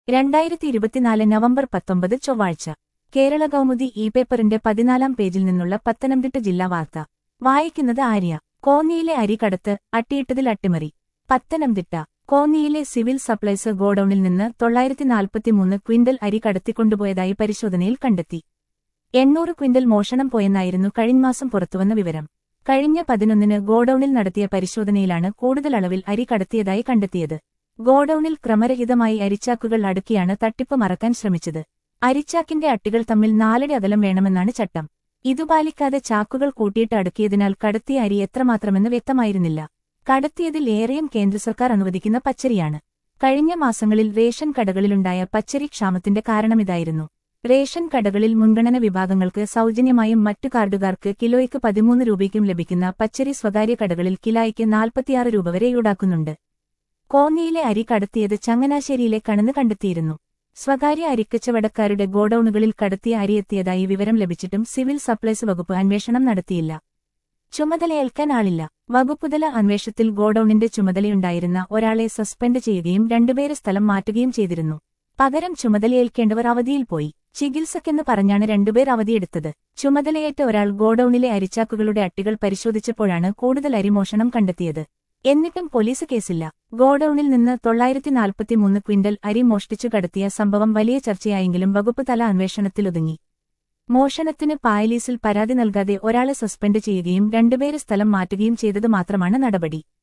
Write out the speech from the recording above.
രണ്ടായിരത്തി ഇരുപത്തിനാല് നവംബർ പത്തൊമ്പത് ചൊവ്വാഴ്ച കേരള കൗമുദി ഇ പേപ്പറിന്റെ പതിനാലാം പേജിൽ നിന്നുള്ള പത്തനംതിട്ട ജില്ലാ വാർത്ത വായിക്കുന്നത് ആര്യ കോന്നിയിലെ അരികടത്ത് അട്ടിയിട്ടതിൽ അട്ടിമറി പത്തനംതിട്ട കോന്നിയിലെ സിവിൽ സപ്ലൈസ് ഗോഡൌണിൽ നിന്ന് തൊള്ളായിരത്തി നാൽപ്പത്തിമൂന്ന് ക്വിന്റൽ അരി കടത്തിക്കൊണ്ടുപോയതായി പരിശോധനയിൽ കണ്ടെത്തി എണ്ണൂറ് ക്വിന്റൽ മോഷണം പോയെന്നായിരുന്നു കഴിഞ്ഞമാസം പുറത്തുവന്ന വിവരം കഴിഞ്ഞ പതിനൊന്നിന് ഗോഡൌണിൽ നടത്തിയ പരിശോധനയിലാണ് കൂടുതൽ അളവിൽ അരി കടത്തിയതായി കണ്ടെത്തിയത് ഗോഡൌണിൽ ക്രമരഹിതമായി അരിച്ചാക്കുകൾ അടുക്കിയാണ് തട്ടിപ്പ് മറക്കാൻ ശ്രമിച്ചത് അരിച്ചാക്കിന്റെ അട്ടികൾ തമ്മിൽ നാലടി അകലം വേണമെന്നാണ് ചട്ടം ഇതു പാലിക്കാതെ ചാക്കുകൾ കൂട്ടിയിട്ട് അടുക്കിയതിനാൽ കടത്തിയ അരി എത്രമാത്രമെന്ന് വ്യക്തമായിരുന്നില്ല കടത്തിയതിൽ ഏറെയും കേന്ദ്ര സർക്കാർ അനുവദിക്കുന്ന പച്ചരിയാണ് കഴിഞ്ഞ മാസങ്ങളിൽ റേഷൻ കടകളിലുണ്ടായ പച്ചരി ക്ഷാമത്തിന്റെ കാരണമിതായിരുന്നു റേഷൻ കടകളിൽ മുൻഗണന വിഭാഗങ്ങൾക്ക് സൗജന്യമായും മറ്റു കാർഡുകാർക്ക് കിലോയ്ക്ക് പതിമൂന്ന് രൂപയ്ക്കും ലഭിക്കുന്ന പച്ചരി സ്വകാര്യ കടകളിൽ കിലോയ്ക്ക് നാൽപ്പത്തിയാറ് രൂപ വരെ ഈടാക്കുന്നുണ്ട് കോന്നിയിലെ അരി കടത്തിയത് ചങ്ങനാശ്ശേരിയിലെ കണെന്ന് കണ്ടെത്തിയിരുന്നു സ്വകാര്യ അരിക്കച്ചവടക്കാരുടെ ഗോഡൌണുകളിൽ കടത്തിയ അരി എത്തിയതായി വിവരം ലഭിച്ചിട്ടും സിവിൽ സപ്ലൈസ് വകുപ്പ് അന്വേഷണം നടത്തിയില്ല ചുമതലയേൽക്കാൻ ആളില്ല വകുപ്പുതല അന്വേഷണത്തിൽ ഗോഡൌണിന്റെ ചുമതലയുണ്ടായിരുന്ന ഒരാളെ സസ്പെൻഡ് ചെയ്യുകയും രണ്ടുപേരെ സ്ഥലം മാറ്റുകയും ചെയ്തിരുന്നു പകരം ചുമതലയേൽക്കേണ്ടവർ അവധിയിൽ പോയി ചികിത്സക്കെന്ന് പറഞ്ഞാണ് രണ്ടുപേർ അവധിയെടുത്തത് ചുമതലയേറ്റ ഒരാൾ ഗോഡൌണിലെ അരിച്ചാക്കുകളുടെ അട്ടികൾ പരിശോധിച്ചപ്പോഴാണ് കൂടുതൽ അരിമോഷണം കണ്ടെത്തിയത് എന്നിട്ടും പോലീസ് കേസില്ല ഗോഡൌണിൽ നിന്ന് തൊള്ളായിരത്തി നാൽപ്പത്തിമൂന്ന് ക്വിന്റൽ അരി മോഷ്ടിച്ചു കടത്തിയ സംഭവം വലിയ ചർച്ചയായെങ്കിലും വകുപ്പ് തല അന്വേഷണത്തിലൊതുങ്ങി മോഷണത്തിന് പായലീസിൽ പരാതി നൽകാതെ ഒരാളെ സസ്പെൻഡ് ചെയ്യുകയും രണ്ടുപേരെ സ്ഥലം മാറ്റുകയും ചെയ്തത് മാത്രമാണ് നടപടി